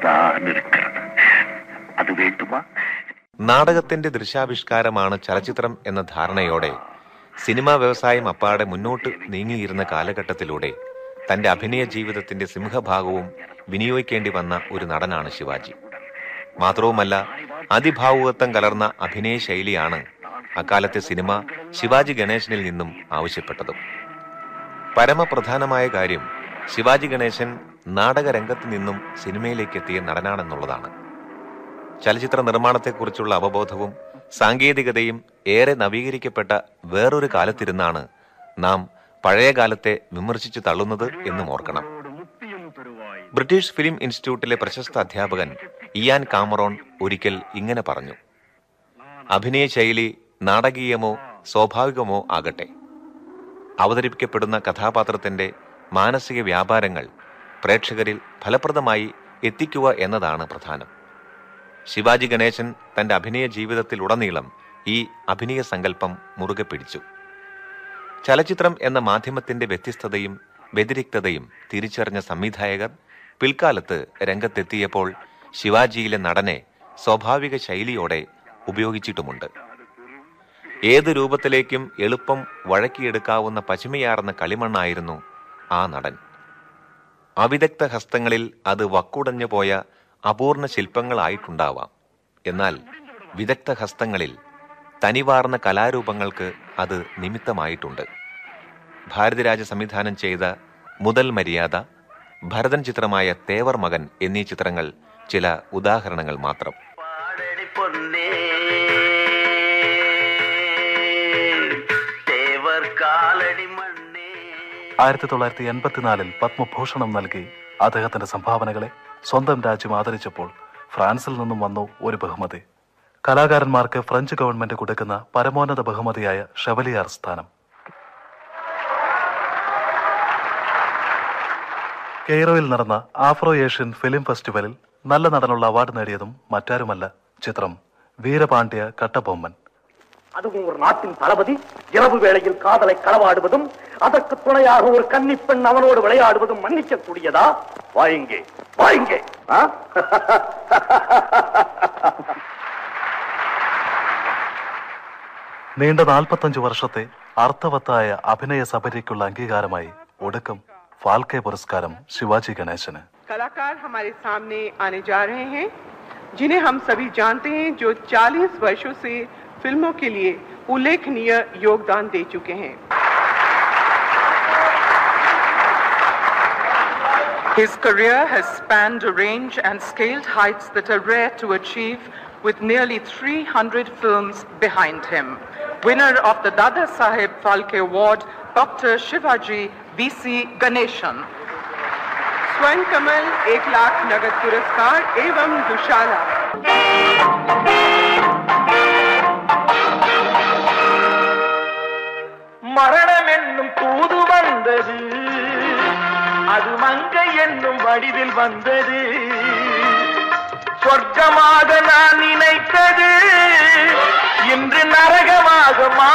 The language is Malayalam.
தான் இருக்கிறது அது வேண்டுமா നാടകത്തിന്റെ ദൃശ്യാവിഷ്കാരമാണ് ചലച്ചിത്രം എന്ന ധാരണയോടെ സിനിമാ വ്യവസായം അപ്പാടെ മുന്നോട്ട് നീങ്ങിയിരുന്ന കാലഘട്ടത്തിലൂടെ തന്റെ അഭിനയ ജീവിതത്തിന്റെ സിംഹഭാഗവും വിനിയോഗിക്കേണ്ടി വന്ന ഒരു നടനാണ് ശിവാജി മാത്രവുമല്ല അതിഭാവുകത്വം കലർന്ന അഭിനയ ശൈലിയാണ് അക്കാലത്തെ സിനിമ ശിവാജി ഗണേശനിൽ നിന്നും ആവശ്യപ്പെട്ടതും പരമപ്രധാനമായ കാര്യം ശിവാജി ഗണേശൻ നാടകരംഗത്ത് നിന്നും സിനിമയിലേക്ക് എത്തിയ നടനാണെന്നുള്ളതാണ് ചലച്ചിത്ര നിർമ്മാണത്തെക്കുറിച്ചുള്ള അവബോധവും സാങ്കേതികതയും ഏറെ നവീകരിക്കപ്പെട്ട വേറൊരു കാലത്തിരുന്നാണ് നാം പഴയ കാലത്തെ വിമർശിച്ചു തള്ളുന്നത് എന്നും ഓർക്കണം ബ്രിട്ടീഷ് ഫിലിം ഇൻസ്റ്റിറ്റ്യൂട്ടിലെ പ്രശസ്ത അധ്യാപകൻ ഇയാൻ കാമറോൺ ഒരിക്കൽ ഇങ്ങനെ പറഞ്ഞു അഭിനയ ശൈലി നാടകീയമോ സ്വാഭാവികമോ ആകട്ടെ അവതരിപ്പിക്കപ്പെടുന്ന കഥാപാത്രത്തിന്റെ മാനസിക വ്യാപാരങ്ങൾ പ്രേക്ഷകരിൽ ഫലപ്രദമായി എത്തിക്കുക എന്നതാണ് പ്രധാനം ശിവാജി ഗണേശൻ തന്റെ അഭിനയ ജീവിതത്തിൽ ഉടനീളം ഈ അഭിനയ സങ്കല്പം മുറുകെ പിടിച്ചു ചലച്ചിത്രം എന്ന മാധ്യമത്തിന്റെ വ്യത്യസ്തതയും വ്യതിരിക്തതയും തിരിച്ചറിഞ്ഞ സംവിധായകർ പിൽക്കാലത്ത് രംഗത്തെത്തിയപ്പോൾ ശിവാജിയിലെ നടനെ സ്വാഭാവിക ശൈലിയോടെ ഉപയോഗിച്ചിട്ടുമുണ്ട് ഏത് രൂപത്തിലേക്കും എളുപ്പം വഴക്കിയെടുക്കാവുന്ന പശിമയാർന്ന കളിമണ്ണായിരുന്നു ആ നടൻ അവിദഗ്ധ ഹസ്തങ്ങളിൽ അത് വക്കുടഞ്ഞു പോയ അപൂർണ ശില്പങ്ങളായിട്ടുണ്ടാവാം എന്നാൽ വിദഗ്ധ ഹസ്തങ്ങളിൽ തനിവാർന്ന കലാരൂപങ്ങൾക്ക് അത് നിമിത്തമായിട്ടുണ്ട് ഭാരതിരാജ സംവിധാനം ചെയ്ത മുതൽ മര്യാദ ഭരതൻ ചിത്രമായ തേവർ മകൻ എന്നീ ചിത്രങ്ങൾ ചില ഉദാഹരണങ്ങൾ മാത്രം പാടടി പൊന്നേ തേവർ കാലടി മണ്ണേ ആയിരത്തി തൊള്ളായിരത്തി എൺപത്തിനാലിൽ പത്മഭൂഷണം നൽകി അദ്ദേഹത്തിന്റെ സംഭാവനകളെ സ്വന്തം രാജ്യം ആദരിച്ചപ്പോൾ ഫ്രാൻസിൽ നിന്നും വന്നു ഒരു ബഹുമതി കലാകാരന്മാർക്ക് ഫ്രഞ്ച് ഗവൺമെന്റ് കൊടുക്കുന്ന പരമോന്നത ബഹുമതിയായ ഷെവലിയാർ സ്ഥാനം കെയ്റോയിൽ നടന്ന ആഫ്രോ ഏഷ്യൻ ഫിലിം ഫെസ്റ്റിവലിൽ നല്ല നടനുള്ള അവാർഡ് നേടിയതും മറ്റാരുമല്ല ചിത്രം വീരപാണ്ഡ്യ കട്ടബൊമ്മൻ அதுவும் ஒரு நாட்டின் தளபதி இரவு வேளையில் காதலை களவாடுவதும் அதற்கு துணையாக ஒரு கன்னிப்பெண் அவனோடு விளையாடுவதும் மன்னிக்க கூடியதா வாயுங்கே வாயுங்கே ஆ? നീണ്ട നാൽപ്പത്തഞ്ച് വർഷത്തെ അർത്ഥവത്തായ അഭിനയ സബരിക്കുള്ള അംഗീകാരമായി ഒടുക്കം ഫാൽക്കെ പുരസ്കാരം ശിവാജി ഗണേശന് कलाकार हमारे सामने आने जा रहे हैं जिन्हें हम सभी जानते हैं जो 40 वर्षों से फिल्मों के लिए उल्लेखनीय योगदान दे चुके हैं His career has spanned a range and scaled heights that are rare to achieve with nearly 300 films behind him. Winner of the Dada Saheb Phalke Award, Dr. Shivaji V.C. Ganeshan. स्वर्ण कमल एक लाख नगद पुरस्कार एवं दुशाला மரணம் என்னும் தூது வந்தது அது மங்கை என்னும் வடிவில் வந்தது சொர்க்கமாக நான் நினைத்தது இன்று நரகமாக மா